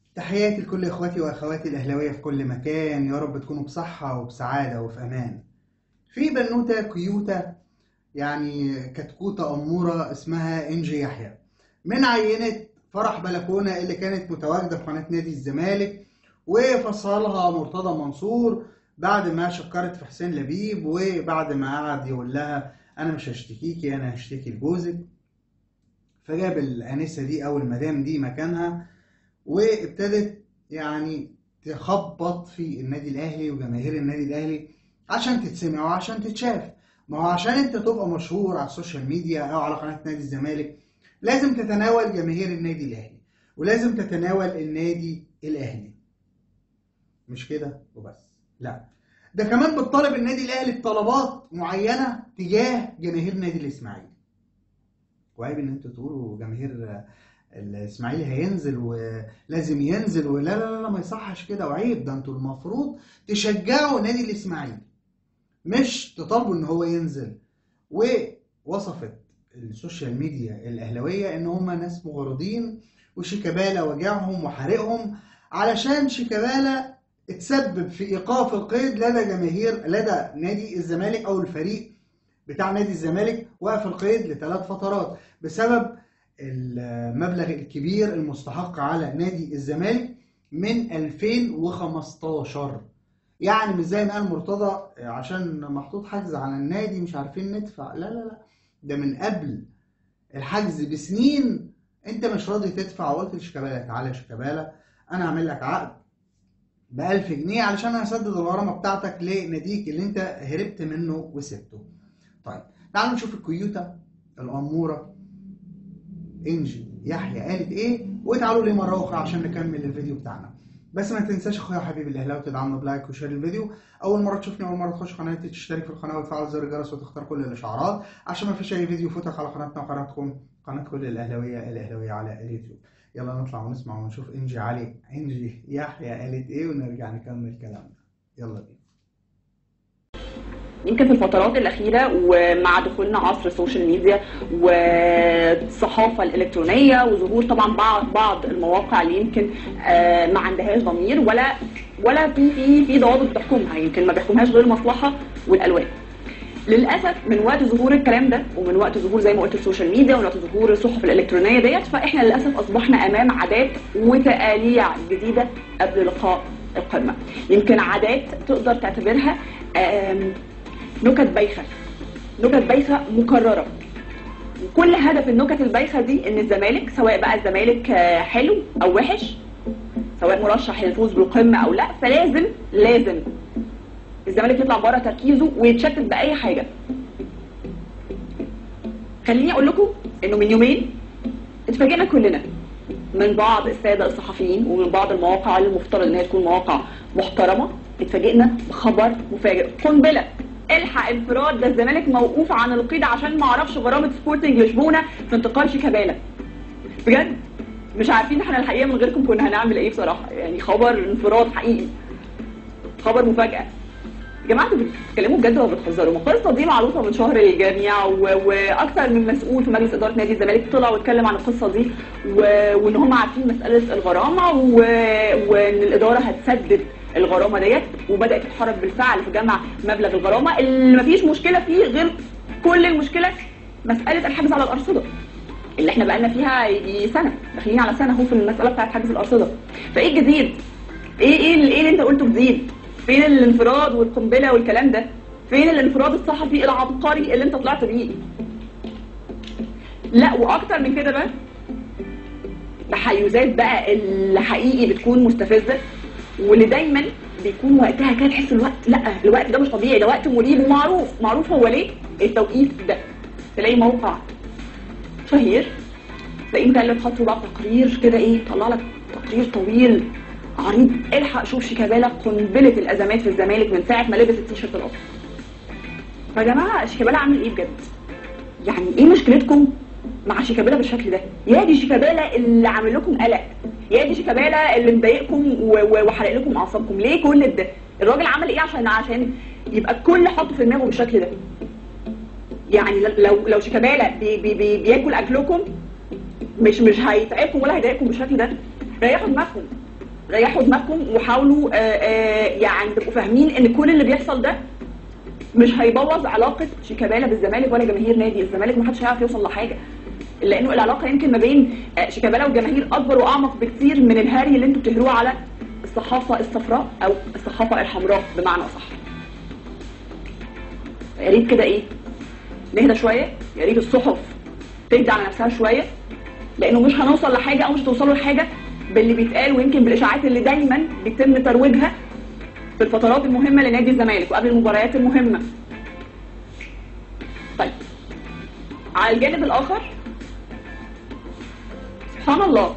تحياتي لكل اخواتي واخواتي الاهلاويه في كل مكان يا رب تكونوا بصحه وبسعاده وفي امان في بنوته كيوته يعني كتكوته اموره اسمها انجي يحيى من عينه فرح بلكونه اللي كانت متواجده في قناه نادي الزمالك وفصلها مرتضى منصور بعد ما شكرت في حسين لبيب وبعد ما قعد يقول لها انا مش هشتكيكي انا هشتكي لجوزك فجاب الانسه دي او المدام دي مكانها وابتدت يعني تخبط في النادي الاهلي وجماهير النادي الاهلي عشان تتسمع وعشان تتشاف ما هو عشان انت تبقى مشهور على السوشيال ميديا او على قناه نادي الزمالك لازم تتناول جماهير النادي الاهلي ولازم تتناول النادي الاهلي مش كده وبس لا ده كمان بتطالب النادي الاهلي بطلبات معينه تجاه جماهير نادي الاسماعيلي وعيب ان انتوا تقولوا جماهير الاسماعيلي هينزل ولازم ينزل ولا لا لا ما يصحش كده وعيب ده انتوا المفروض تشجعوا نادي الاسماعيلي مش تطالبوا ان هو ينزل ووصفت السوشيال ميديا الاهلاويه ان هم ناس مغرضين وشيكابالا وجعهم وحارقهم علشان شيكابالا اتسبب في ايقاف القيد لدى جماهير لدى نادي الزمالك او الفريق بتاع نادي الزمالك وقف القيد لثلاث فترات بسبب المبلغ الكبير المستحق على نادي الزمالك من 2015 يعني مش زي ما قال مرتضى عشان محطوط حجز على النادي مش عارفين ندفع لا لا لا ده من قبل الحجز بسنين انت مش راضي تدفع وقلت لشيكابالا تعالى يا شيكابالا انا هعمل لك عقد ب 1000 جنيه علشان هسدد الغرامه بتاعتك لناديك اللي انت هربت منه وسبته. طيب تعالوا نشوف الكيوته الاموره انجي يحيى قالت ايه وتعالوا لي مره اخرى عشان نكمل الفيديو بتاعنا. بس ما تنساش اخويا وحبيبي الاهلاوي تدعمنا بلايك وشير الفيديو اول مره تشوفني اول مره تخش قناتي تشترك في القناه وتفعل زر الجرس وتختار كل الاشعارات عشان ما فيش اي فيديو يفوتك على قناتنا وقناتكم قناه كل الاهلاويه الاهلاويه على اليوتيوب يلا نطلع ونسمع ونشوف انجي علي انجي يحيى قالت ايه ونرجع نكمل كلامنا يلا بينا يمكن في الفترات الأخيرة ومع دخولنا عصر السوشيال ميديا والصحافة الإلكترونية وظهور طبعا بعض بعض المواقع اللي يمكن آه، ما عندهاش ضمير ولا ولا في في في ضوابط بتحكمها يمكن ما بيحكمهاش غير المصلحة والألوان. للاسف من وقت ظهور الكلام ده ومن وقت ظهور زي ما قلت السوشيال ميديا ومن وقت ظهور الصحف الالكترونيه ديت فاحنا للاسف اصبحنا امام عادات وتقاليع جديده قبل لقاء القمه يمكن عادات تقدر تعتبرها آم، نكت بايخه نكت بايخه مكرره وكل هدف النكت البايخه دي ان الزمالك سواء بقى الزمالك آه، حلو او وحش سواء مرشح للفوز بالقمه او لا فلازم لازم الزمالك يطلع بره تركيزه ويتشتت باي حاجه خليني اقول لكم انه من يومين اتفاجئنا كلنا من بعض الساده الصحفيين ومن بعض المواقع اللي المفترض ان هي تكون مواقع محترمه اتفاجئنا بخبر مفاجئ قنبله الحق انفراد ده الزمالك موقوف عن القيد عشان ما اعرفش غرامه سبورتنج لشبونه في انتقال شيكابالا بجد مش عارفين احنا الحقيقه من غيركم كنا هنعمل ايه بصراحه يعني خبر انفراد حقيقي خبر مفاجاه يا جماعه انتوا بتتكلموا بجد ولا بتهزروا؟ ما القصه دي معروفه من شهر للجميع و... واكثر من مسؤول في مجلس اداره نادي الزمالك طلع واتكلم عن القصه دي و... وان هم عارفين مساله الغرامه و... وان الاداره هتسدد الغرامه ديت وبدات تتحرك بالفعل في جمع مبلغ الغرامه اللي مفيش مشكله فيه غير كل المشكله مساله الحجز على الارصده اللي احنا بقالنا فيها يجي سنه داخلين على سنه اهو في المساله بتاعت حجز الارصده فايه الجديد؟ ايه ايه اللي, إيه اللي انت قلته جديد؟ فين الانفراد والقنبله والكلام ده؟ فين الانفراد الصحفي العبقري اللي انت طلعت بيه؟ لا واكتر من كده بقى تحيزات بقى اللي حقيقي بتكون مستفزه واللي دايما بيكون وقتها كده تحس الوقت لا الوقت ده مش طبيعي ده وقت مريب ومعروف معروف هو ليه التوقيت ده تلاقي موقع شهير تلاقيه مكلف حاطه بقى تقرير كده ايه طلع لك تقرير طويل عريض الحق شوف شيكابالا قنبله الازمات في الزمالك من ساعه ما لبس التيشيرت الابيض فيا جماعه شيكابالا عامل ايه بجد يعني ايه مشكلتكم مع شيكابالا بالشكل ده يا دي شيكابالا اللي عامل لكم قلق يا دي شيكابالا اللي مضايقكم و- و- وحرق لكم اعصابكم ليه كل ده الراجل عمل ايه عشان عشان يبقى الكل حاطه في دماغه بالشكل ده يعني لو لو شيكابالا بي بي بي بياكل اكلكم مش مش هيتعبكم ولا هيضايقكم بالشكل ده ريحوا دماغكم ريحوا دماغكم وحاولوا آه، آه، يعني تبقوا فاهمين ان كل اللي بيحصل ده مش هيبوظ علاقه شيكابالا بالزمالك ولا جماهير نادي الزمالك ما حدش هيعرف يوصل لحاجه لانه العلاقه يمكن ما بين آه، شيكابالا والجماهير اكبر واعمق بكتير من الهري اللي انتوا بتهروه على الصحافه الصفراء او الصحافه الحمراء بمعنى اصح يا ريت كده ايه نهدى شويه يا ريت الصحف تهدى على نفسها شويه لانه مش هنوصل لحاجه او مش هتوصلوا لحاجه باللي بيتقال ويمكن بالاشاعات اللي دايما بيتم ترويجها في الفترات المهمه لنادي الزمالك وقبل المباريات المهمه. طيب على الجانب الاخر سبحان الله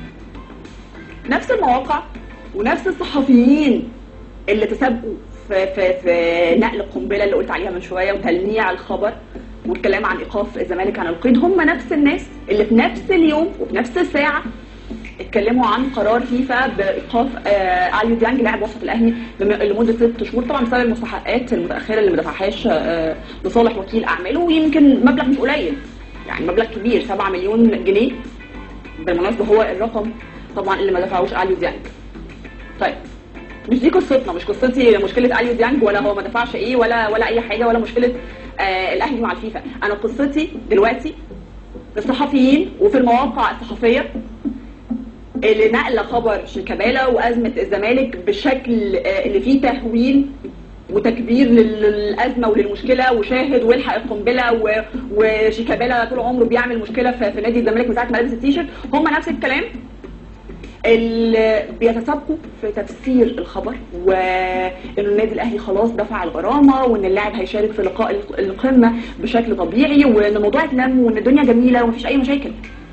نفس المواقع ونفس الصحفيين اللي تسابقوا في في في نقل القنبله اللي قلت عليها من شويه وتلميع الخبر والكلام عن ايقاف الزمالك عن القيد هم نفس الناس اللي في نفس اليوم وفي نفس الساعه اتكلموا عن قرار فيفا بايقاف آه اليو ديانج لاعب وسط الاهلي بم- لمده ست شهور طبعا بسبب المستحقات المتاخره اللي ما دفعهاش آه لصالح وكيل اعماله ويمكن مبلغ مش قليل يعني مبلغ كبير 7 مليون جنيه بالمناسبه هو الرقم طبعا اللي ما دفعوش اليو ديانج طيب مش دي قصتنا مش قصتي مشكله اليو ديانج ولا هو ما دفعش ايه ولا ولا اي حاجه ولا مشكله آه الاهلي مع الفيفا انا قصتي دلوقتي في الصحفيين وفي المواقع الصحفيه اللي نقل خبر شيكابالا وازمه الزمالك بشكل آه، اللي فيه تهويل وتكبير لل- للازمه وللمشكله وشاهد والحق القنبله و- وشيكابالا طول عمره بيعمل مشكله في, في نادي الزمالك من ساعه ما لبس التيشيرت هم نفس الكلام اللي بيتسابقوا في تفسير الخبر وان النادي الاهلي خلاص دفع الغرامه وان اللاعب هيشارك في لقاء الق- القمه بشكل طبيعي وان الموضوع اتلم وان الدنيا جميله ومفيش اي مشاكل.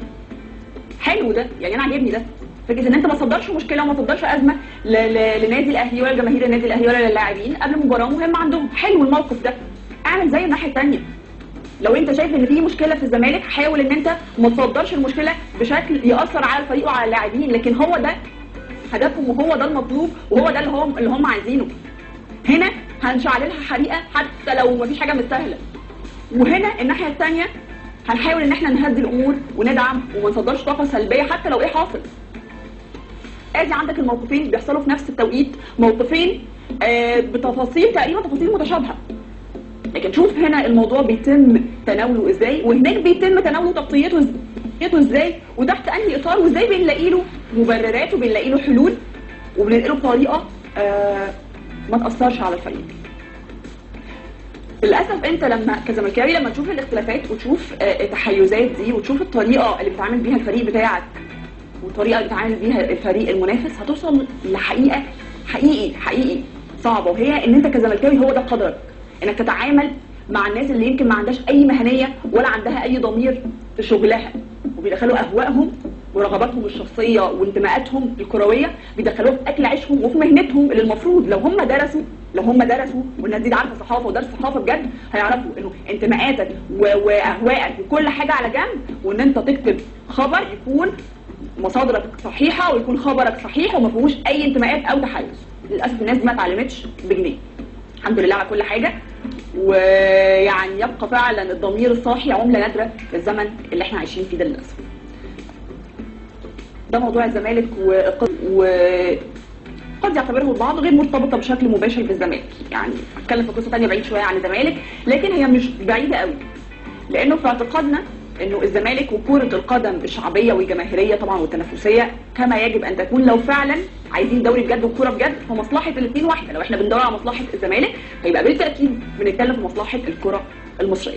حلو ده يعني انا عاجبني ده فكره ان انت ما تصدرش مشكله وما تصدرش ازمه ل- ل- لنادي الاهلي ولا جماهير النادي الاهلي ولا للاعبين قبل مباراه مهمه عندهم حلو الموقف ده اعمل زي الناحيه الثانيه لو انت شايف ان في مشكله في الزمالك حاول ان انت ما تصدرش المشكله بشكل ياثر على الفريق وعلى اللاعبين لكن هو ده هدفهم وهو ده المطلوب وهو ده اللي هم اللي هم عايزينه هنا هنشعللها حريقه حتى لو مفيش حاجه مستاهله وهنا الناحيه الثانيه هنحاول ان احنا نهدي الامور وندعم وما نصدرش طاقه سلبيه حتى لو ايه حاصل ادي عندك الموقفين بيحصلوا في نفس التوقيت موقفين آه بتفاصيل تقريبا تفاصيل متشابهه لكن شوف هنا الموضوع بيتم تناوله ازاي وهناك بيتم تناوله تغطيته إز- تغطيته ازاي وتحت انهي اطار وازاي بنلاقي له مبررات وبنلاقي له حلول وبننقله بطريقه آه ما تاثرش على الفريق للاسف انت لما كزملكاوي لما تشوف الاختلافات وتشوف آه، التحيزات دي وتشوف الطريقه اللي بيتعامل بيها الفريق بتاعك والطريقه اللي بيتعامل بيها الفريق المنافس هتوصل لحقيقه حقيقي حقيقي صعبه وهي ان انت كزملكاوي هو ده قدرك انك تتعامل مع الناس اللي يمكن ما عندهاش اي مهنيه ولا عندها اي ضمير في شغلها وبيدخلوا اهوائهم ورغباتهم الشخصيه وانتماءاتهم الكرويه بيدخلوها في اكل عيشهم وفي مهنتهم اللي المفروض لو هم درسوا لو هم درسوا والناس دي عارفه صحافه ودرس صحافه بجد هيعرفوا انه انتماءاتك و- واهوائك وكل حاجه على جنب وان انت تكتب خبر يكون مصادرك صحيحه ويكون خبرك صحيح وما فيهوش اي انتماءات او تحيز للاسف الناس دي ما اتعلمتش بجنيه الحمد لله على كل حاجه ويعني يبقى فعلا الضمير الصاحي عمله نادره في الزمن اللي احنا عايشين فيه ده للاسف ده موضوع الزمالك وقد و... قد يعتبره البعض غير مرتبطه بشكل مباشر بالزمالك يعني هتكلم في قصه ثانيه بعيد شويه عن الزمالك لكن هي مش بعيده قوي لانه في اعتقادنا انه الزمالك وكره القدم بالشعبيه والجماهيريه طبعا والتنافسيه كما يجب ان تكون لو فعلا عايزين دوري بجد وكوره بجد فمصلحه الاثنين واحده لو احنا بندور على مصلحه الزمالك فيبقى بالتاكيد بنتكلم في مصلحه الكره المصريه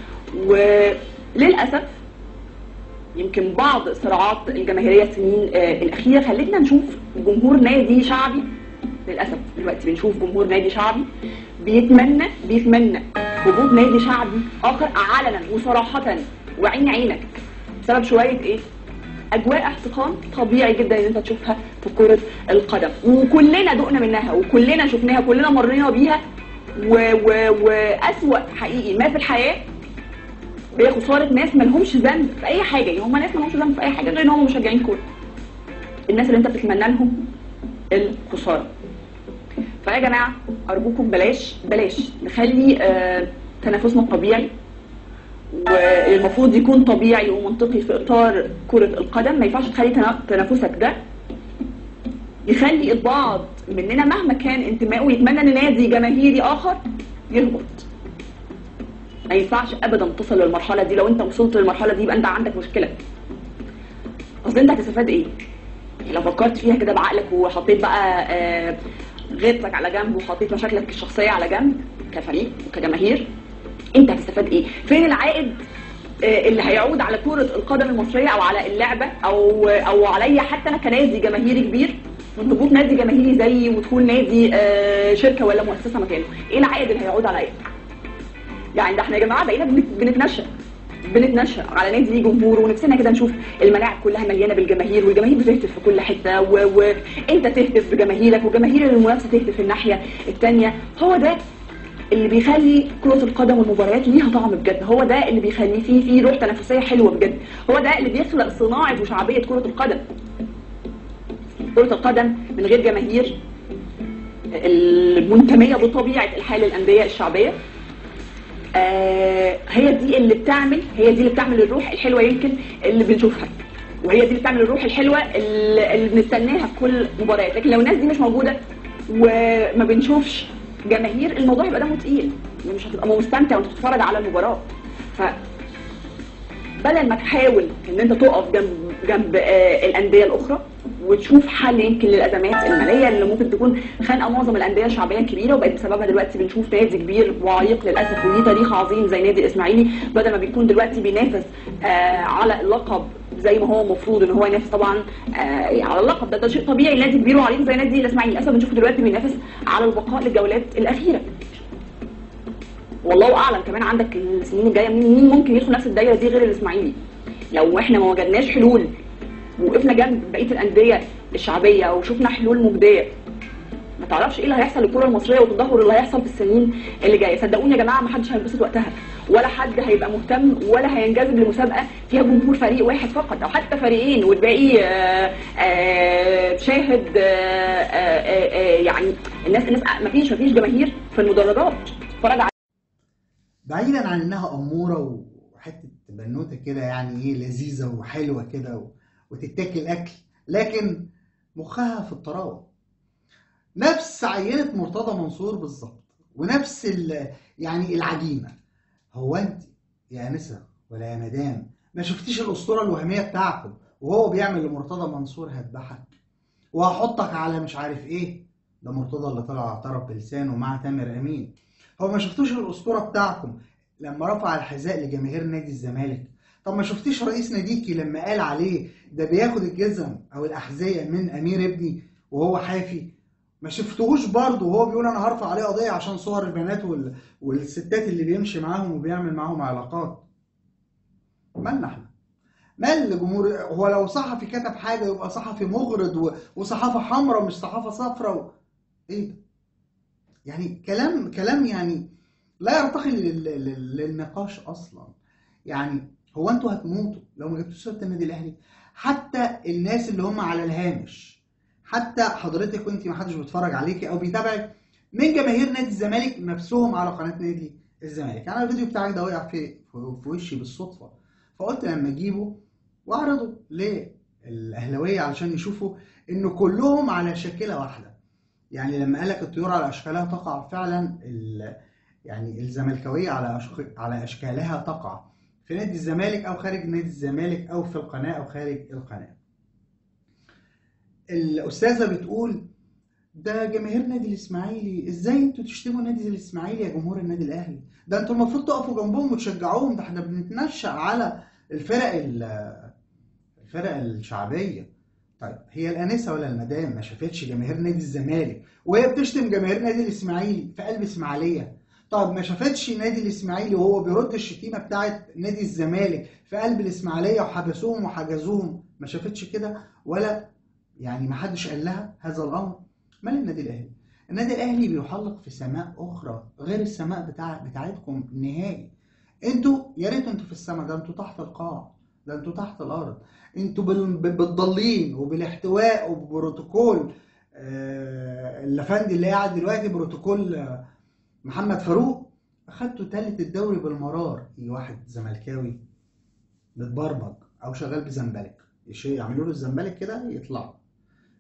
وللاسف يمكن بعض الصراعات الجماهيريه السنين آه، الاخيره خلتنا نشوف جمهور نادي شعبي للاسف دلوقتي بنشوف جمهور نادي شعبي بيتمنى بيتمنى وجود نادي شعبي اخر علنا وصراحه وعين عينك بسبب شويه ايه؟ اجواء احتقان طبيعي جدا ان انت تشوفها في كره القدم وكلنا دقنا منها وكلنا شفناها كلنا مرينا بيها و... و... واسوأ حقيقي ما في الحياه هي خساره ناس ما لهمش ذنب في اي حاجه يعني هم ناس ما لهمش ذنب في اي حاجه غير ان هم مشجعين كوره الناس اللي انت بتتمنى لهم الخساره فيا جماعه ارجوكم بلاش بلاش نخلي آه تنافسنا طبيعي والمفروض يكون طبيعي ومنطقي في اطار كره القدم ما ينفعش تخلي تنا- تنافسك ده يخلي البعض مننا مهما كان انتمائه يتمنى ان نادي جماهيري اخر يهبط ما ينفعش ابدا تصل للمرحله دي لو انت وصلت للمرحله دي يبقى انت عندك مشكله اصل انت هتستفاد ايه لو فكرت فيها كده بعقلك وحطيت بقى آه، غيرتك على جنب وحطيت مشاكلك الشخصيه على جنب كفريق وكجماهير انت هتستفاد ايه فين العائد آه، اللي هيعود على كرة القدم المصرية أو على اللعبة أو أو عليا حتى أنا كنادي جماهيري كبير من هبوط نادي جماهيري زي ودخول نادي آه، شركة ولا مؤسسة مكانه، إيه العائد اللي هيعود عليا؟ يعني ده احنا يا جماعة بقينا بنت- بنتنشأ بنتنشأ على نادي ليه جمهور ونفسنا كده نشوف الملاعب كلها مليانة بالجماهير والجماهير بتهتف في كل حتة و- وأنت تهتف بجماهيرك وجماهير المنافسة تهتف في الناحية التانية هو ده اللي بيخلي كرة القدم والمباريات ليها طعم بجد هو ده اللي بيخلي فيه فيه روح تنافسية حلوة بجد هو ده اللي بيخلق صناعة وشعبية كرة القدم كرة القدم من غير جماهير المنتمية بطبيعة الحال للأندية الشعبية آه هي دي اللي بتعمل هي دي اللي بتعمل الروح الحلوة يمكن اللي بنشوفها وهي دي اللي بتعمل الروح الحلوة اللي اللي بنستناها في كل مباريات لكن لو الناس دي مش موجودة وما بنشوفش جماهير الموضوع يبقى دمه تقيل يعني مش هتبقى مستمتع وانت بتتفرج على المباراة ف بدل ما تحاول ان انت تقف جنب جنب آه، الانديه الاخرى وتشوف حل يمكن للازمات الماليه اللي ممكن تكون خانقه معظم الانديه الشعبيه الكبيره وبقت بسببها دلوقتي بنشوف نادي كبير وعريق للاسف وليه تاريخ عظيم زي نادي الاسماعيلي بدل ما بيكون دلوقتي بينافس آه على اللقب زي ما هو المفروض ان هو ينافس طبعا آه على اللقب ده, ده شيء طبيعي نادي كبير وعريق زي نادي الاسماعيلي للاسف بنشوفه دلوقتي بينافس على البقاء للجولات الاخيره والله اعلم كمان عندك السنين الجايه مين مين ممكن يدخل نفس الدايره دي غير الاسماعيلي لو احنا ما وجدناش حلول وقفنا جنب بقيه الانديه الشعبيه وشفنا حلول مجديه ما تعرفش ايه اللي هيحصل للكره المصريه والتدهور اللي هيحصل في السنين اللي جايه صدقوني يا جماعه ما حدش هينبسط وقتها ولا حد هيبقى مهتم ولا هينجذب لمسابقه فيها جمهور فريق واحد فقط او حتى فريقين والباقي آه، آه، شاهد آه، آه، آه، آه، يعني الناس الناس ما فيش ما فيش جماهير في المدرجات تتفرج على بعيدا عن انها اموره وحته بنوته كده يعني ايه لذيذه وحلوه كده و- وتتاكل اكل لكن مخها في الطراوه نفس عينه مرتضى منصور بالظبط ونفس ال- يعني العجينه هو انت يا انسه ولا يا مدام ما شفتيش الاسطوره الوهميه بتاعكم وهو بيعمل لمرتضى منصور هذبحك وهحطك على مش عارف ايه ده مرتضى اللي طلع اعترف بلسانه مع تامر امين هو ما شفتوش الاسطوره بتاعكم لما رفع الحذاء لجماهير نادي الزمالك طب ما شفتيش رئيس ناديكي لما قال عليه ده بياخد الجزم او الاحذيه من امير ابني وهو حافي ما شفتوهوش برضه وهو بيقول انا هرفع عليه قضيه عشان صور البنات وال... والستات اللي بيمشي معاهم وبيعمل معاهم علاقات مالنا احنا مال جمهور هو لو صحفي كتب حاجه يبقى صحفي مغرض و... وصحافه حمراء مش صحافه صفراء و... ايه ده يعني كلام كلام يعني لا يرتقي لل... لل... للنقاش اصلا يعني هو انتوا هتموتوا لو ما جبتوش سيره النادي الاهلي حتى الناس اللي هم على الهامش حتى حضرتك وانت ما حدش بيتفرج عليكي او بيتابعك من جماهير نادي الزمالك نفسهم على قناه نادي الزمالك انا الفيديو بتاعك ده وقع في في وشي بالصدفه فقلت لما اجيبه واعرضه للاهلاويه علشان يشوفوا ان كلهم على شاكله واحده يعني لما قال لك الطيور على اشكالها تقع فعلا ال... يعني الزملكاويه على أشك... على اشكالها تقع في نادي الزمالك او خارج نادي الزمالك او في القناه او خارج القناه الاستاذه بتقول ده جماهير نادي الاسماعيلي ازاي انتوا تشتموا نادي الاسماعيلي يا جمهور النادي الاهلي ده انتوا المفروض تقفوا جنبهم وتشجعوهم ده احنا بنتنشأ على الفرق ال- الفرق الشعبيه طيب هي الانسه ولا المدام ما شافتش جماهير نادي الزمالك وهي بتشتم جماهير نادي الاسماعيلي في قلب اسماعيليه طب ما شافتش نادي الاسماعيلي وهو بيرد الشتيمه بتاعت نادي الزمالك في قلب الاسماعيليه وحبسوهم وحجزوهم ما شافتش كده ولا يعني ما حدش قال لها هذا الامر مال النادي الاهلي النادي الاهلي بيحلق في سماء اخرى غير السماء بتاع بتاعتكم نهائي انتوا يا ريت انتوا في السماء ده انتوا تحت القاع ده انتوا تحت الارض انتوا بال- بال- بالضالين وبالاحتواء وببروتوكول آه، الافندي اللي قاعد دلوقتي بروتوكول آه، محمد فاروق اخدتوا تالت الدوري بالمرار يجي واحد زملكاوي متبرمج او شغال بزنبلك يش- يعملوا له الزنبلك كده يطلع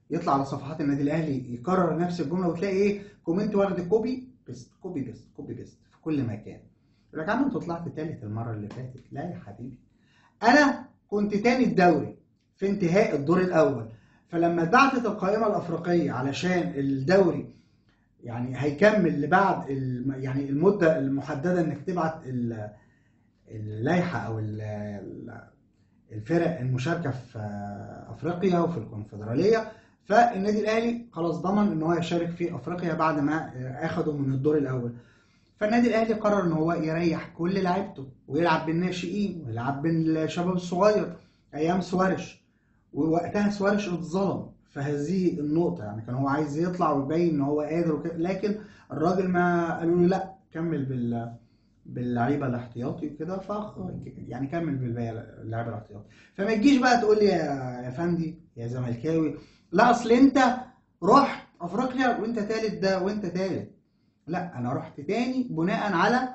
يطلع على صفحات النادي الاهلي يكرر نفس الجمله وتلاقي ايه كومنت واخد كوبي بيست كوبي بيست كوبي بيست في كل مكان يقول لك عم انت طلعت تالت المره اللي فاتت لا يا حبيبي انا كنت تاني الدوري في انتهاء الدور الاول فلما اتبعتت القائمه الافريقيه علشان الدوري يعني هيكمل لبعد الم- يعني المده المحدده انك تبعت ال- اللائحه او ال- ال- الفرق المشاركه في افريقيا وفي الكونفدراليه فالنادي الاهلي خلاص ضمن ان هو يشارك في افريقيا بعد ما اخده من الدور الاول فالنادي الاهلي قرر ان هو يريح كل لعيبته ويلعب بالناشئين ويلعب بالشباب الصغير ايام سوارش ووقتها سوارش اتظلم في هذه النقطة يعني كان هو عايز يطلع ويبين ان هو قادر وكده لكن الراجل ما قالوا له لا كمل بال باللعيبه الاحتياطي وكده ف يعني كمل بالباقي اللعيبه الاحتياطي فما تجيش بقى تقول لي يا يا فندي يا زملكاوي لا اصل انت رحت افريقيا وانت تالت ده وانت تالت لا انا رحت تاني بناء على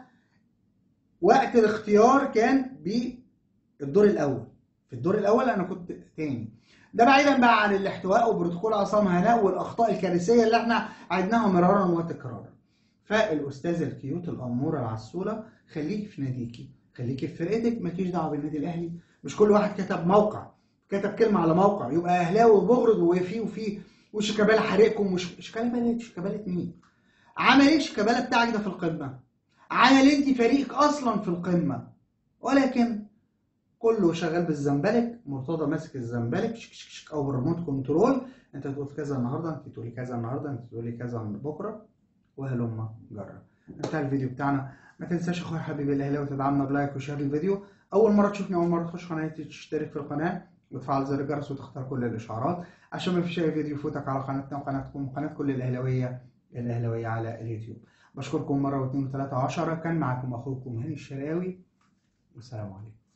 وقت الاختيار كان بالدور الاول في الدور الاول انا كنت تاني ده بعيدا بقى عن الاحتواء وبروتوكول عصام هناء والاخطاء الكارثيه اللي احنا عدناها مرارا وتكرارا فالاستاذ الكيوت الاموره العسوله خليك في ناديكي خليكي في فرقتك مالكيش دعوه بالنادي الاهلي مش كل واحد كتب موقع كتب كلمه على موقع يبقى اهلاوي وبغرض وفي وفي وشيكابالا حريقكم وش شيكابالا شيكابالا مين؟ عمل ايه شيكابالا بتاعك ده في القمه؟ عمل انت فريقك اصلا في القمه ولكن كله شغال بالزنبلك مرتضى ماسك الزنبلك شك شك شك او بالريموت كنترول انت تقول كذا النهارده انت تقولي كذا النهارده انت تقولي كذا بكره وهلم جرب انتهى الفيديو بتاعنا ما تنساش اخويا حبيبي الاهلاوي تدعمنا بلايك وشير الفيديو اول مره تشوفني اول مره تخش قناتي تشترك في القناه وتفعل زر الجرس وتختار كل الاشعارات عشان ما فيش اي فيديو يفوتك على قناتنا وقناتكم وقناه كل الاهلاويه الاهلاويه على اليوتيوب بشكركم مره واثنين وثلاثه وعشرة كان معكم اخوكم هاني الشراوي والسلام عليكم